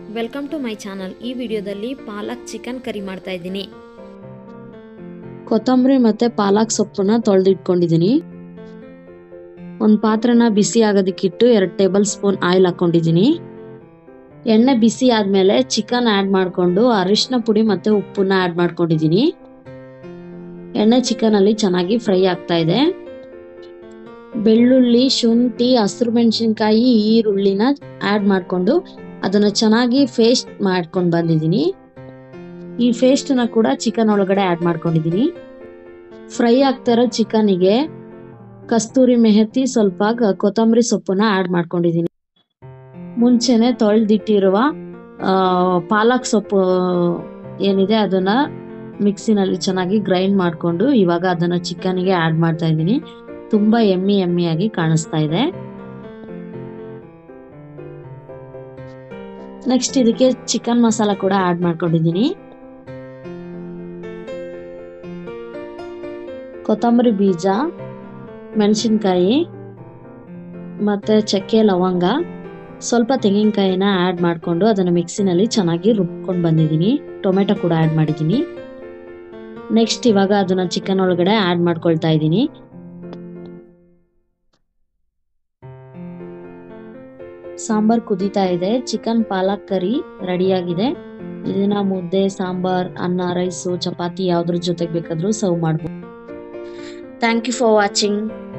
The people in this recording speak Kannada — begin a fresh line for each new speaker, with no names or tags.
ವೆಲ್ಕಮ್ ಟು ಮೈ ಚಾನಲ್ ಈ ವಿಡಿಯೋದಲ್ಲಿ ಪಾಲಕ್ ಚಿಕನ್ ಕರಿ ಮಾಡ್ತಾ ಇದ್ದೀನಿ
ಕೊತ್ತಂಬರಿ ಮತ್ತೆ ಪಾಲಕ್ ಸೊಪ್ಪನ್ನ ತೊಳೆದಿಟ್ಕೊಂಡಿದ್ದೀನಿ ಒಂದು ಪಾತ್ರೆನ ಬಿಸಿ ಆಗೋದಕ್ಕಿಟ್ಟು ಎರಡು ಟೇಬಲ್ ಸ್ಪೂನ್ ಆಯಿಲ್ ಹಾಕೊಂಡಿದ್ದೀನಿ ಎಣ್ಣೆ ಬಿಸಿ ಆದಮೇಲೆ ಚಿಕನ್ ಆ್ಯಡ್ ಮಾಡಿಕೊಂಡು ಅರಿಶಿನ ಪುಡಿ ಮತ್ತು ಉಪ್ಪನ್ನ ಆ್ಯಡ್ ಮಾಡ್ಕೊಂಡಿದ್ದೀನಿ ಎಣ್ಣೆ ಚಿಕನಲ್ಲಿ ಚೆನ್ನಾಗಿ ಫ್ರೈ ಆಗ್ತಾ ಇದೆ ಬೆಳ್ಳುಳ್ಳಿ ಶುಂಠಿ ಹಸಿರು ಮೆಣಸಿನ್ಕಾಯಿ ಈರುಳ್ಳಿನ ಆ್ಯಡ್ ಮಾಡಿಕೊಂಡು ಅದನ್ನು ಚೆನ್ನಾಗಿ ಫೇಸ್ಟ್ ಮಾಡ್ಕೊಂಡು ಬಂದಿದ್ದೀನಿ ಈ ಫೇಸ್ಟನ್ನ ಕೂಡ ಚಿಕನ್ ಒಳಗಡೆ ಆ್ಯಡ್ ಮಾಡ್ಕೊಂಡಿದ್ದೀನಿ ಫ್ರೈ ಆಗ್ತಾ ಇರೋ ಚಿಕನಿಗೆ ಕಸ್ತೂರಿ ಮೆಹತಿ ಸ್ವಲ್ಪ ಗ- ಕೊತ್ತಂಬರಿ ಸೊಪ್ಪನ್ನ ಆ್ಯಡ್ ಮಾಡ್ಕೊಂಡಿದ್ದೀನಿ ಮುಂಚೆನೆ ತೊಳೆದಿಟ್ಟಿರುವ ಪಾಲಕ್ ಸೊಪ್ಪು ಏನಿದೆ ಅದನ್ನ ಮಿಕ್ಸಿನಲ್ಲಿ ಚೆನ್ನಾಗಿ ಗ್ರೈಂಡ್ ಮಾಡಿಕೊಂಡು ಇವಾಗ ಅದನ್ನ ಚಿಕನ್ಗೆ ಆ್ಯಡ್ ಮಾಡ್ತಾ ಇದ್ದೀನಿ ತುಂಬಾ ಎಮ್ಮಿ ಎಮ್ಮಿಯಾಗಿ ಕಾಣಿಸ್ತಾ ಇದೆ ನೆಕ್ಸ್ಟ್ ಇದಕ್ಕೆ ಚಿಕನ್ ಮಸಾಲ ಕೂಡ ಆ್ಯಡ್ ಮಾಡ್ಕೊಂಡಿದ್ದೀನಿ ಕೊತ್ತಂಬರಿ ಬೀಜ ಮೆಣಸಿನ್ಕಾಯಿ ಮತ್ತೆ ಚಕ್ಕೆ ಲವಂಗ ಸ್ವಲ್ಪ ತೆಂಗಿನಕಾಯಿನ ಆ್ಯಡ್ ಮಾಡಿಕೊಂಡು ಅದನ್ನು ಮಿಕ್ಸಿನಲ್ಲಿ ಚೆನ್ನಾಗಿ ರುಬ್ಕೊಂಡು ಬಂದಿದ್ದೀನಿ ಟೊಮೆಟೊ ಕೂಡ ಆ್ಯಡ್ ಮಾಡಿದ್ದೀನಿ ನೆಕ್ಸ್ಟ್ ಇವಾಗ ಅದನ್ನ ಚಿಕನ್ ಒಳಗಡೆ ಆ್ಯಡ್ ಮಾಡ್ಕೊಳ್ತಾ ಇದ್ದೀನಿ ಸಾಂಬಾರ್ ಕುದೀತಾ ಇದೆ ಚಿಕನ್ ಪಾಲಕ್ ಕರಿ ರೆಡಿಯಾಗಿದೆ ಇದನ್ನ ಮುದ್ದೆ ಸಾಂಬಾರ್ ಅನ್ನ ರೈಸು ಚಪಾತಿ ಯಾವ್ದ್ರ ಜೊತೆಗೆ ಬೇಕಾದ್ರೂ ಸರ್ವ್ ಮಾಡ್ಬೋದು ಥ್ಯಾಂಕ್ ಯು ಫಾರ್ ವಾಚಿಂಗ್